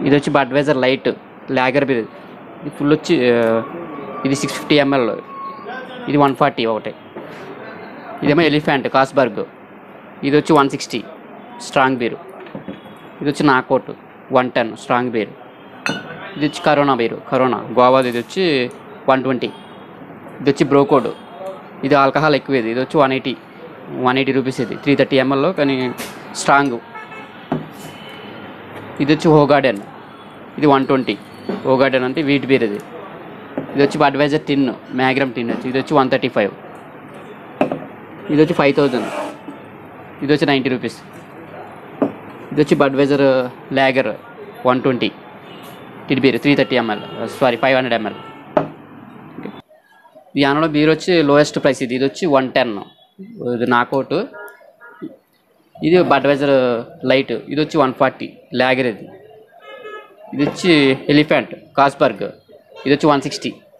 ఇది వచ్చి Budweiser light lager beer ఇది ఫుల్ వచ్చి ఆ, ఇది సిక్స్ ఫిఫ్టీ ఎంఎల్ ఇది వన్ ఫార్టీ ఒకటి ఇదేమో ఎలిఫెంట్ కాస్బర్గ్ ఇది వచ్చి వన్ సిక్స్టీ స్ట్రాంగ్ బీరు ఇది వచ్చి knockout one ten strong beer ఇది వచ్చి కరోనా బీరు కరోనా గోవాది ఇది వచ్చి వన్ ట్వంటీ ఇది వచ్చి బ్రోకోడ్ ఇది ఆల్కహాల్ ఎక్కువ ఇది ఇది వచ్చి one eighty one eighty rupees ఇది త్రీ థర్టీ ఎంఎల్లో కానీ స్ట్రాంగ్ ఇది వచ్చి హోగార్డెన్ ఇది వన్ ట్వంటీ హోగార్డెన్ అంటే వీట్ బీర్ ఇది ఇది వచ్చి బడ్వైజర్ టిన్ మ్యాగ్రమ్ టిన్ వచ్చి ఇది వచ్చి వన్ థర్టీ ఫైవ్ ఇది వచ్చి ఫైవ్ థౌజండ్ ఇది వచ్చి నైంటీ రూపీస్ ఇది వచ్చి బడ్వైజర్ లాగర్ వన్ ట్వంటీ టిడ్ beer three thirty ML sorry five hundred ML ఈ యానలో బీర్ వచ్చి లోయెస్ట్ ప్రైస్ ఇది ఇది వచ్చి వన్ టెన్ ఇది నాకౌట్ ఇది బడ్వైజర్ లైట్ ఇది వచ్చి వన్ ఫార్టీ లాగర్ ఇది ఇది వచ్చి ఎలిఫెంట్ కాస్బర్గ్ ఇది వచ్చి వన్ సిక్స్టీ